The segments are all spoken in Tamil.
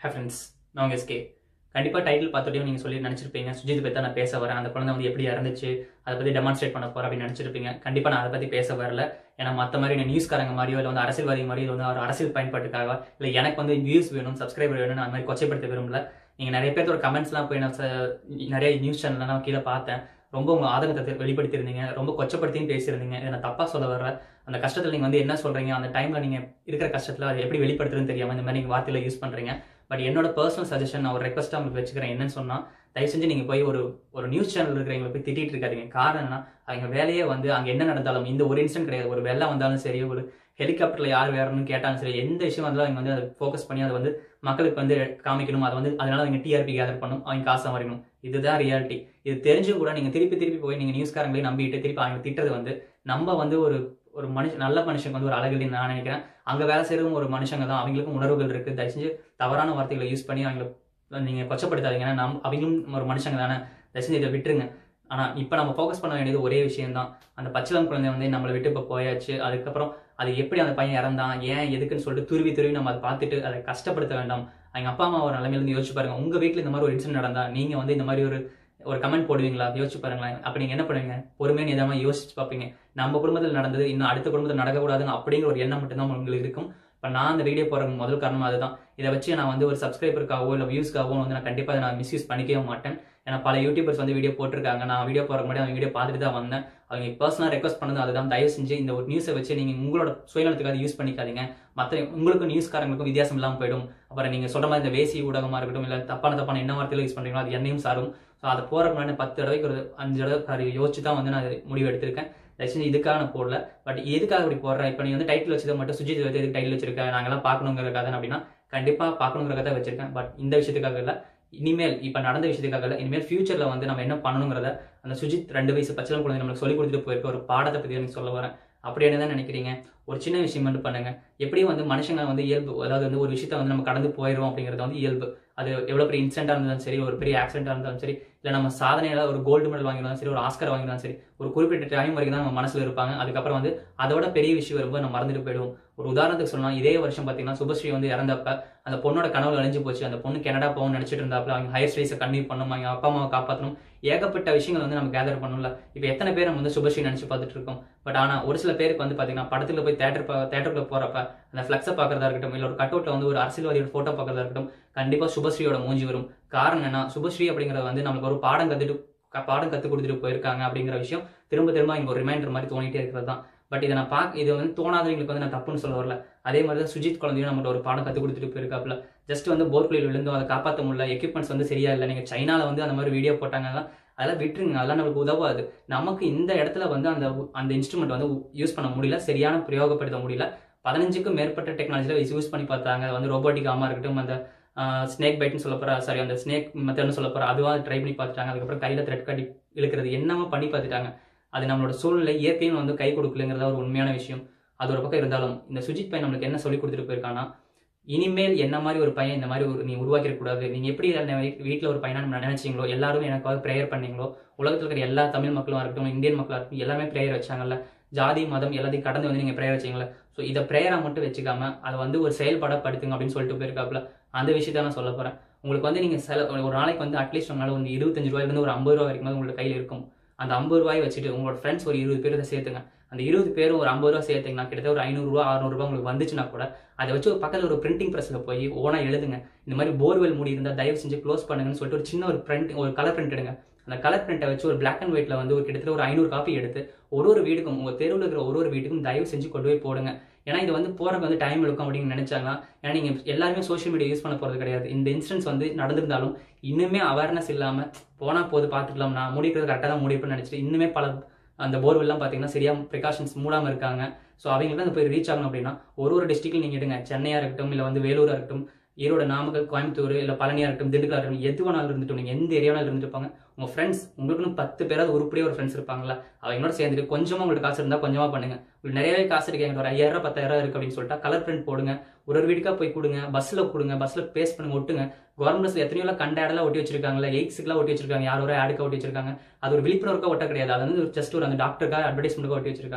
ஹே ஃப்ரெண்ட்ஸ் நான் உங்கள் எஸ்கே கண்டிப்பாக டைட்டில் பார்த்துட்டையும் நீங்கள் சொல்லி நினச்சிருப்பீங்க சுஜித் பற்றி நான் பேச வரேன் அந்த குழந்தை வந்து எப்படி இறந்துச்சு அதை பற்றி டெமான்ஸ்ட்ரேட் பண்ண போகிறேன் அப்படின்னு நினச்சிருப்பீங்க கண்டிப்பாக நான் அதை பற்றி பேச வரல ஏன்னா மற்ற மாதிரி நான் நியூஸ்காரங்க மாதிரியோ இல்லை வந்து அரசியல்வாதி மாதிரியோ இல்லை வந்து ஒரு அரசியல் பயன்பாட்டுக்காக இல்லை எனக்கு வந்து வியூஸ் வேணும் சப்ஸ்கிரைபர் வேணும்னு அந்த மாதிரி கொச்சைப்படுத்த விரும்பல நீங்கள் நிறைய பேர்த்தோட கமெண்ட்ஸ்லாம் போய் நான் ச- நிறைய நியூஸ் சேனல்லாம் கீழே பார்த்தேன் ரொம்ப உங்க ஆதங்கத்தை வெளிப்படுத்தியிருந்தீங்க ரொம்ப கொச்சப்படுத்தியும் பேசியிருந்தீங்க இதை நான் தப்பாக சொல்ல வரல அந்த கஷ்டத்தில் நீங்கள் வந்து என்ன சொல்கிறீங்க அந்த டைமில் நீங்கள் இருக்கிற கஷ்டத்தில் அதை எப்படி வெளிப்படுத்துறதுன்னு தெரியாமல் இந்த மாதிரி நீங்கள் வார்த்தையில யூஸ் பண்ணுறீங்க பட் என்னோட பர்சனல் சஜஷன் நான் ஒரு ரெக்வஸ்ட்டாக உங்களுக்கு வச்சுக்கிறேன் என்னன்னு சொன்னால் தயவு செஞ்சு நீங்கள் போய் ஒரு ஒரு நியூஸ் சேனல் இருக்கிறவங்களை போய் திட்டிட்டு இருக்காதீங்க காரணம் என்னன்னா அவங்க வேலையே வந்து அங்கே என்ன நடந்தாலும் இந்த ஒரு இன்சிடென்ட் கிடையாது ஒரு வெள்ளம் வந்தாலும் சரி ஒரு ஹெலிகாப்டரில் யார் வேறணும்னு கேட்டாலும் சரி எந்த விஷயம் வந்தாலும் அவங்க வந்து அதை ஃபோக்கஸ் பண்ணி அதை வந்து மக்களுக்கு வந்து காமிக்கணும் அதை வந்து அதனால அவங்க டிஆர்பி கேதர் பண்ணும் அவங்க காசு சம்பாதிக்கணும் இதுதான் ரியாலிட்டி இது தெரிஞ்சும் கூட நீங்கள் திருப்பி திருப்பி போய் நீங்கள் நியூஸ்காரங்களையும் நம்பிட்டு திருப்பி அவங்க திட்டுறது வந்து நம்ம வந்து ஒரு ஒரு மனுஷன் நல்ல மனுஷனுக்கு வந்து ஒரு அழகு இல்லைன்னு நான் நினைக்கிறேன் அங்கே வேலை செய்கிறவங்க ஒரு மனுஷங்க தான் அவங்களுக்கும் உணர்வுகள் இருக்குது தயவு செஞ்சு தவறான வார்த்தைகளை யூஸ் பண்ணி அவங்கள நீங்கள் கொச்சப்படுத்தாதீங்க ஏன்னா நம் அவங்களும் ஒரு மனுஷங்க தானே தயவு செஞ்சு இதை விட்டுருங்க ஆனால் இப்போ நம்ம ஃபோக்கஸ் பண்ண வேண்டியது ஒரே விஷயம் தான் அந்த பச்சிளம் குழந்தை வந்து நம்மளை விட்டு இப்போ போயாச்சு அதுக்கப்புறம் அது எப்படி அந்த பையன் இறந்தான் ஏன் எதுக்குன்னு சொல்லிட்டு துருவி துருவி நம்ம அதை பார்த்துட்டு அதை கஷ்டப்படுத்த வேண்டாம் அவங்க அப்பா அம்மா ஒரு நிலைமையிலேருந்து யோசிச்சு பாருங்க உங்க வீட்டில் இந்த மாதிரி ஒரு இன்சிடென்ட் நடந்தா நீங்க வந்து இந்த மாதிரி ஒரு ஒரு கமெண்ட் போடுவீங்களா யோசிச்சு பாருங்களேன் அப்ப நீங்க என்ன பண்ணுவீங்க பொறுமையா நிதானமா யோசிச்சு பார்ப்பீங்க நம்ம குடும்பத்தில் நடந்தது இன்னும் அடுத்த குடும்பத்தில் நடக்கக்கூடாதுங்க அப்படிங்கிற ஒரு எண்ணம் மட்டும்தான் உங்களுக்கு இருக்கும் இப்போ நான் அந்த வீடியோ போடுறதுக்கு முதல் காரணம் அதுதான் இதை வச்சு நான் வந்து ஒரு சப்ஸ்கிரைபருக்காகவோ இல்லை வியூஸ்க்காகவோ வந்து நான் கண்டிப்பாக அதை நான் மிஸ்யூஸ் பண்ணிக்கவே மாட்டேன் ஏன்னா பல யூடியூபர்ஸ் வந்து வீடியோ போட்டிருக்காங்க நான் வீடியோ போகிற முன்னாடி அவங்க வீடியோ பார்த்துட்டு தான் வந்தேன் அவங்க பர்சனலாக ரெக்வஸ்ட் பண்ணது அதுதான் தயவு செஞ்சு இந்த ஒரு நியூஸை வச்சு நீங்கள் உங்களோட சுயநலத்துக்காக யூஸ் பண்ணிக்காதீங்க மற்ற உங்களுக்கும் நியூஸ்காரங்களுக்கும் வித்தியாசம் இல்லாமல் போயிடும் அப்புறம் நீங்கள் சொல்ற மாதிரி இந்த வேசி ஊடகமாக இருக்கட்டும் இல்லை தப்பான தப்பான என்ன வார்த்தையில யூஸ் பண்ணுறீங்களோ அது என்னையும் சாரும் ஸோ அதை போகிற முன்னாடி பத்து தடவைக்கு ஒரு அஞ்சு தடவை யோசிச்சு தான் வந்து நான் இது முடிவு எடுத்திருக்கேன் தயவு செஞ்சு இதுக்காக நான் போடல பட் எதுக்காக இப்படி போடுறேன் இப்போ நீ வந்து டைட்டில் வச்சதை மட்டும் சுஜித் வந்து எதுக்கு டைட்டில் வச்சிருக்கேன் நாங்கெல்லாம் பார்க்கணுங்கிறதுக்காக அப்படின்னா கண்டிப்பாக பார்க்கணுங்கிறத தான் வச்சிருக்கேன் பட் இந்த விஷயத்துக்காக இல்லை இனிமேல் இப்போ நடந்த விஷயத்துக்காக இல்லை இனிமேல் ஃபியூச்சரில் வந்து நம்ம என்ன பண்ணணுங்கிறத அந்த சுஜித் ரெண்டு வயசு பச்சளம் குழந்தை நம்மளுக்கு சொல்லி கொடுத்துட்டு போயிருக்க ஒரு பாடத்தை பற்றி எனக்கு சொல்ல வரேன் அப்படி என்ன தான் நினைக்கிறீங்க ஒரு சின்ன விஷயம் மட்டும் பண்ணுங்க எப்படியும் வந்து மனுஷங்க வந்து இயல்பு அதாவது வந்து ஒரு விஷயத்த வந்து நம்ம கடந்து போயிடுவோம் அப்படிங்கிறது வந்து இயல்பு அது எவ்வளோ பெரிய இன்சிடென்ட்டாக இருந்தாலும் சரி ஒரு பெரிய ஆக்சிடென்ட்டாக இருந்தாலும் சரி இல்லை நம்ம சாதனையில ஒரு கோல்டு மெடல் வாங்கினாலும் சரி ஒரு ஆஸ்கர் வாங்கினாலும் சரி ஒரு குறிப்பிட்ட டைம் வரைக்கும் தான் நம்ம மனசுல இருப்பாங்க அதுக்கப்புறம் வந்து அதோட பெரிய விஷயம் வரும்போது நம்ம மறந்துட்டு போயிடுவோம் ஒரு உதாரணத்துக்கு சொல்லலாம் இதே வருஷம் பார்த்தீங்கன்னா சுபஸ்ரீ வந்து இறந்தப்ப அந்த பொண்ணோட கனவு அழிஞ்சு போச்சு அந்த பொண்ணு கனடா போகணும்னு நினைச்சிட்டு இருந்தாப்புல அவங்க ஹையர் ஸ்டடீஸை கன்டினியூ பண்ணணும் அவங்க அப்பா அம்மாவை காப்பாற்றணும் ஏகப்பட்ட விஷயங்கள் வந்து நம்ம கேதர் பண்ணணும்ல இப்போ எத்தனை பேர் நம்ம வந்து சுபஸ்ரீ நினைச்சு பார்த்துட்டு இருக்கோம் பட் ஆனா ஒரு சில பேருக்கு வந்து பாத்தீங்கன்னா படத்துல போய் தேட்டர் தேட்டருக்குள்ள போறப்ப அந்த ஃபிளக்ஸை பார்க்கறதா இருக்கட்டும் இல்ல ஒரு கட் அவுட்ல வந்து ஒரு அரசியல்வாதியோட போட்டோ பார்க்கறதா இருக்கட்டும் கண்டிப்பா சுபஸ்ரீயோட மூஞ்சி வரும் காரணம் என்ன சுபஸ்ரீ அப்படிங்கறது வந்து நமக்கு ஒரு பாடம் கத்துட்டு க- பாடம் கத்து கொடுத்துட்டு போயிருக்காங்க அப்படிங்கிற விஷயம் திரும்ப திரும்ப இங்க ஒரு ரிமைண்டர் மாதிரி தோணிட்டே இருக்கிறது தான் பட் இதை நான் பார்க்க இது வந்து தோணாதவங்களுக்கு வந்து நான் தப்புன்னு சொல்ல வரல அதே மாதிரி தான் சுஜித் குழந்தையும் நம்மகிட்ட ஒரு பாடம் கத்து கொடுத்துட்டு போயிருக்காப்புல ஜஸ்ட் வந்து போர்க்குழியில் விழுந்தோம் அதை காப்பாற்ற முடியல எக்யூப்மெண்ட்ஸ் வந்து சரியா இல்லை நீங்க சைனால வந்து அந்த மாதிரி வீடியோ போட்டாங்கன்னா அதெல்லாம் விட்டுருங்க அதெல்லாம் நம்மளுக்கு உதவாது நமக்கு இந்த இடத்துல வந்து அந்த அந்த இன்ஸ்ட்ருமெண்ட் வந்து யூஸ் பண்ண முடியல சரியான பிரயோகப்படுத்த முடியல பதினஞ்சுக்கும் மேற்பட்ட டெக்னாலஜியில் யூஸ் பண்ணி பார்த்தாங்க அது வந்து ரோபோட்டிக் ஆமா இருக்கட்டும் அந்த ஸ்னேக் பைட்னு சொல்ல போறா சாரி அந்த ஸ்னேக் மெத்தட்னு சொல்ல போறா அதுவா ட்ரை பண்ணி பார்த்துட்டாங்க அதுக்கப்புறம் கையில த்ரெட் கட்டி இழுக்கிறது என்னமோ பண்ணி பார்த்துட்டாங்க அது நம்மளோட சூழ்நிலை இயற்கையும் வந்து கை கொடுக்கலங்கிறத ஒரு உண்மையான விஷயம் அது ஒரு பக்கம் இருந்தாலும் இந்த சுஜித் பையன் நம்மளுக்கு என்ன சொல்லி கொடுத்துட்டு போயிருக்கான்னா இனிமேல் என்ன மாதிரி ஒரு பையன் இந்த மாதிரி ஒரு நீ உருவாக்கிட கூடாது நீங்க எப்படி வீட்டில் ஒரு பையனா நம்ம நினைச்சீங்களோ எல்லாரும் எனக்காக ப்ரேயர் பண்ணீங்களோ உலகத்தில் இருக்கிற எல்லா தமிழ் மக்களும் இருக்கட்டும் இந்தியன் மக்களாக இருக்கட்டும் எல்லாமே ப்ரேயர் வச்சாங்கல்ல ஜாதி மதம் எல்லாத்தையும் கடந்து வந்து நீங்க ப்ரேயர் வச்சீங்களா ஸோ இதை ப்ரேயரா மட்டும் வச்சுக்காம அதை வந்து ஒரு செயல்படப்படுத்துங்க அப்படின்னு சொல்லிட்டு போயிருக்காப்புல அந்த விஷயத்த நான் சொல்ல போறேன் உங்களுக்கு வந்து நீங்க செல ஒரு நாளைக்கு வந்து அட்லீஸ்ட் உங்களால வந்து இருபத்தஞ்சு ரூபாயிலிருந்து ஒரு ஐம்பது ரூபா வரைக்கும் உங்களோட கையில் இருக்கும் அந்த ஐம்பது ரூபாய் வச்சுட்டு உங்களோட ஃப்ரெண்ட்ஸ் ஒரு இருபது பேர் சேர்த்துங்க அந்த இருபது பேரும் ஒரு ஐம்பது ரூபா சேர்த்தீங்கன்னா கிட்டத்தட்ட ஒரு ஐநூறுரூவா அறுநூறுபா உங்களுக்கு வந்துச்சுன்னா கூட அதை வச்சு ஒரு பக்கத்தில் ஒரு பிரிண்டிங் ப்ரெஸ்ஸில் போய் ஓனா எழுதுங்க இந்த மாதிரி போர்வெல் மூடி இருந்தால் தயவு செஞ்சு க்ளோஸ் பண்ணுங்கன்னு சொல்லிட்டு ஒரு சின்ன ஒரு பிரிண்ட் ஒரு கலர் பிரிண்ட் எடுங்க அந்த கலர் பிரிண்ட்டை வச்சு ஒரு பிளாக் அண்ட் ஒயிட்ல வந்து ஒரு கிட்டத்தட்ட ஒரு ஐநூறு காப்பி எடுத்து ஒரு ஒரு வீட்டுக்கும் உங்க தெருவில் இருக்கிற ஒரு ஒரு வீட்டுக்கும் தயவு செஞ்சு கொண்டு போய் போடுங்க ஏன்னா இது வந்து போறதுக்கு வந்து டைம் எடுக்கும் அப்படின்னு நினைச்சாங்க ஏன்னா நீங்க எல்லாருமே சோஷியல் மீடியா யூஸ் பண்ண போறது கிடையாது இந்த இன்சிடென்ட்ஸ் வந்து நடந்திருந்தாலும் இன்னுமே அவேர்னஸ் இல்லாம போனா போது பார்த்துக்கலாம் நான் முடிக்கிறது கரெக்டாக தான் முடிப்பேன்னு நினைச்சிட்டு இன்னுமே பல அந்த போர்வெல்லாம் பார்த்தீங்கன்னா சரியா ப்ரிகாஷன்ஸ் மூடாம இருக்காங்க ஸோ அவங்களுக்கு தான் போய் ரீச் ஆகணும் அப்படின்னா ஒரு ஒரு டிஸ்ட்ரிக்ட்ல நீங்க எடுங்க சென்னையா இருக்கட்டும் இல்லை வந்து வேலூரா இருக்கட்டும் ஈரோடு நாமக்கல் கோயம்புத்தூர் இல்லை பழனியா இருக்கட்டும் திண்டுக்கலா இருக்கட்டும் எது வேணாலும் இருந்துட்டு நீங்க எந்த ஏரியாவில் இருந்துட்டு இருப்பாங்க உங்க ஃப்ரெண்ட்ஸ் உங்களுக்குன்னு பத்து பேராவது உருப்படியா ஒரு ஃப்ரெண்ட்ஸ் இருப்பாங்களா அவங்களோட சேர்ந்துட்டு கொஞ்சமா உங்களுக்கு காசு இருந்தா கொஞ்சமா பண்ணுங்க உங்களுக்கு நிறையவே காசு இருக்கு எங்கிட்ட ஒரு ஐயாயிரம் பத்தாயிரம் இருக்கு அப்படின்னு சொல்லிட்டு கலர் பிரிண்ட் போடுங்க ஒரு ஒரு வீட்டுக்கா போய் கொடுங்க பஸ்ல கொடுங்க பஸ்ல பேஸ் பண்ணுங்க ஒட்டுங்க கவர்மெண்ட் பஸ்ல எத்தனையோ கண்ட இடம்லாம் ஒட்டி வச்சிருக்காங்கல்ல எய்ட்ஸுக்குலாம் ஒட்டி வச்சிருக்காங்க யாரோ ஒரு ஆடுக்கா ஒட்டி வச்சிருக்காங்க அது ஒரு விழிப்புணர்வுக்கா ஒட்ட கிடையாது அது வந்து ஜஸ்ட் ஒரு அந்த டாக்டருக்காக அட்வர்டைஸ்மெண்ட்டுக்காக ஒட்டி வச்சிருக்காங்க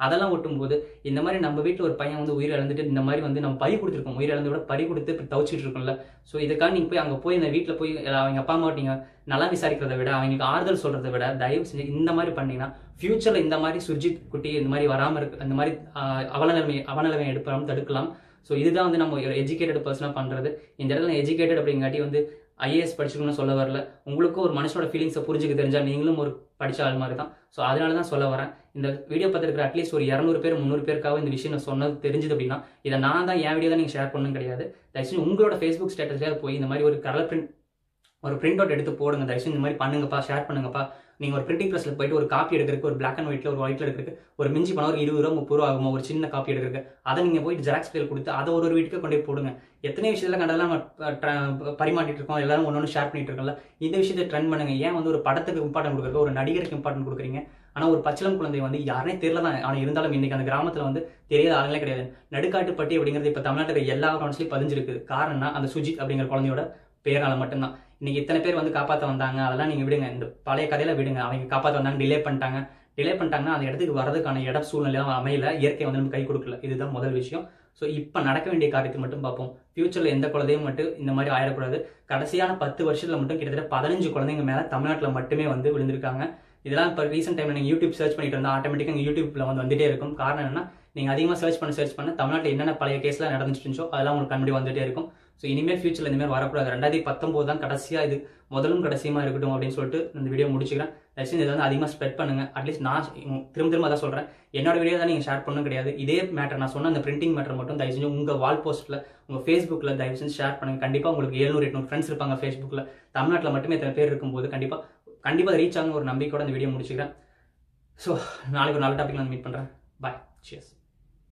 அதெல்லாம் ஒட்டும்போது இந்த மாதிரி நம்ம வீட்டில் ஒரு பையன் வந்து உயிர் இழந்துட்டு இந்த மாதிரி வந்து நம்ம பறி கொடுத்துருக்கோம் உயிர் இழந்து விட பறி கொடுத்து இப்படி தவிச்சிட்டு இருக்கோம்ல ஸோ இதுக்காக நீங்கள் போய் அங்கே போய் இந்த வீட்டில் போய் அவங்க அப்பா அம்மா நீங்கள் நல்லா விசாரிக்கிறத விட அவங்களுக்கு ஆறுதல் சொல்றதை விட தயவு செஞ்சு இந்த மாதிரி பண்ணீங்கன்னா ஃபியூச்சரில் இந்த மாதிரி சுர்ஜித் குட்டி இந்த மாதிரி வராமல் இருக்கு இந்த மாதிரி ஆஹ், அவலநிலைமை அவலநிலைமை எடுப்பாமல் தடுக்கலாம் ஸோ இதுதான் வந்து நம்ம ஒரு எஜுகேட்டட் பர்சனாக பண்ணுறது இந்த இடத்துல எஜுகேட்டட் அப்படிங்காட்டி வந்து ஐஏஎஸ் படிச்சிருக்கணும்னு சொல்ல வரல உங்களுக்கும் ஒரு மனுஷனோட ஃபீலிங்ஸை புரிஞ்சுக்க தெரிஞ்சால் நீங்களும் ஒரு படிச்ச ஆள் மாதிரி தான் ஸோ அதனால தான் சொல்ல வரேன் இந்த வீடியோ பார்த்துருக்கிற அட்லீஸ்ட் ஒரு இரநூறு பேர் முந்நூறு பேருக்காக இந்த விஷயம் நான் சொன்னது தெரிஞ்சது அப்படின்னா இதை நான் தான் என் வீடியோ தான் நீங்கள் ஷேர் பண்ணணும் கிடையாது தயவுசெய்து உங்களோட ஃபேஸ்புக் ஸ்டேட்டஸ்லேயே போய் இந்த மாதிரி ஒரு கலர் பிரிண்ட் ஒரு பிரிண்ட் அவுட் எடுத்து போடுங்க தயவுசெய்து இந்த மாதிரி பண்ணுங்கப்பா ஷேர் பண்ணுங்கப்பா நீங்கள் ஒரு பிரிண்டிங் ப்ரெஸ்ல போயிட்டு ஒரு காப்பி எடுக்கிறதுக்கு ஒரு பிளாக் அண்ட் ஒயிட்ல ஒரு ஒயிட்ல எடுக்கிறதுக்கு ஒரு மிஞ்சி பணம் ஒரு இருபது ரூபா முப்பது ரூபா ஆகுமா ஒரு சின்ன காப்பி எடுக்கிறதுக்கு அதை நீங்கள் போயிட்டு ஜெராக்ஸ் பிளேல் கொடுத்து அதை ஒரு ஒரு வீட்டுக்கு கொண்டு போய் போடுங்க எத்தனை விஷயத்துல கண்டதெல்லாம் நம்ம அஹ், tra- பரிமாட்டிட்டு இருக்கோம் எல்லாரும் ஒன்று ஒன்று ஷேர் பண்ணிட்டு இருக்கோம்ல இந்த விஷயத்தை ட்ரெண்ட் பண்ணுங்க ஏன் வந்து ஒரு படத்துக்கு இம்பார்ட்டன்ட் கொடுக்குறது ஒரு நடிகருக்கு இம்பார்ட்டன்ட் கொடுக்குறீங்க ஆனால் ஒரு பச்சிளம் குழந்தை வந்து யாருனே தெரியல தான் ஆனால் இருந்தாலும் இன்னைக்கு அந்த கிராமத்தில் வந்து தெரியாத ஆளுங்களே கிடையாது நடுக்காட்டுப்பட்டி அப்படிங்கிறது இப்போ தமிழ்நாட்டில் இருக்க எல்லா கவுன்சிலையும் பதிஞ்சிருக்கு காரணம்னா அந்த சுஜித் அப்படிங்கிற குழந்தையோட பேரால மட்டும்தான் இன்னைக்கு இத்தனை பேர் வந்து காப்பாற்ற வந்தாங்க அதெல்லாம் நீங்க விடுங்க இந்த பழைய கதையில விடுங்க அவங்க காப்பாற்ற வந்தாங்க டிலே பண்ணிட்டாங்க டிலே பண்ணிட்டாங்கன்னா அந்த இடத்துக்கு வரதுக்கான இடம் சூழ்நிலை அமையல இயற்கை வந்து நம்ம கை கொடுக்கல இதுதான் முதல் விஷயம் ஸோ இப்போ நடக்க வேண்டிய காரியத்தை மட்டும் பார்ப்போம் ஃபியூச்சரில் எந்த குழந்தையும் மட்டும் இந்த மாதிரி ஆயிடக்கூடாது கடைசியான பத்து வருஷத்துல மட்டும் கிட்டத்தட்ட பதினஞ்சு குழந்தைங்க மேலே தமிழ்நாட்டில் மட்டுமே வந்து விழுந்திருக்காங்க இதெல்லாம் இப்போ ரீசெண்ட் டைம்ல நீங்கள் யூடியூப் சர்ச் பண்ணிட்டு இருந்தால் ஆட்டோமேட்டிக்காக யூடியூப்ல வந்து வந்துட்டே இருக்கும் காரணம் என்னன்னா நீங்கள் அதிகமாக சர்ச் பண்ண சர்ச் பண்ண தமிழ்நாட்டில் என்னென்ன பழைய கேஸ்லாம் நடந்துச்சு இருந்துச்சோ அதெல்லாம் உங்களுக்கு கண்படி வந்துட்டே இருக்கும் ஸோ இனிமேல் ஃபியூச்சரில் இந்த மாதிரி வரக்கூடாது ரெண்டாயிரத்தி பத்தொம்போது தான் கடைசியாக இது முதலும் கடைசியுமா இருக்கட்டும் அப்படின்னு சொல்லிட்டு இந்த வீடியோ முடிச்சுக்கிறேன் தயவுசெய்து இதை வந்து அதிகமாக ஸ்ப்ரெட் பண்ணுங்க அட்லீஸ்ட் நான் உம் திரும்ப திரும்ப அதான் சொல்கிறேன் என்னோட வீடியோ தான் நீங்கள் ஷேர் பண்ணணும் கிடையாது இதே மேட்டர் நான் சொன்ன அந்த பிரிண்டிங் மேட்டர் மட்டும் தயவு செஞ்சு உங்கள் வால் போஸ்ட்டில் உங்கள் ஃபேஸ்புக்கில் தயவு செஞ்சு ஷேர் பண்ணுங்க கண்டிப்பாக உங்களுக்கு எழுநூறு எட்நூறு ஃப்ரெண்ட்ஸ் இருப்பாங்க ஃபேஸ்புக்கில் தமிழ்நாட்டில் மட்டுமே இத்தனை பேர் இருக்கும்போது கண்டிப்பாக கண்டிப்பாக ரீச் ஆகும் ஒரு நம்பிக்கையோட இந்த வீடியோ முடிச்சுக்கிறேன் ஸோ நாளைக்கு ஒரு நல்ல டாபிக் நான் மீட் பண்ணுறேன் பாய் சியர்ஸ்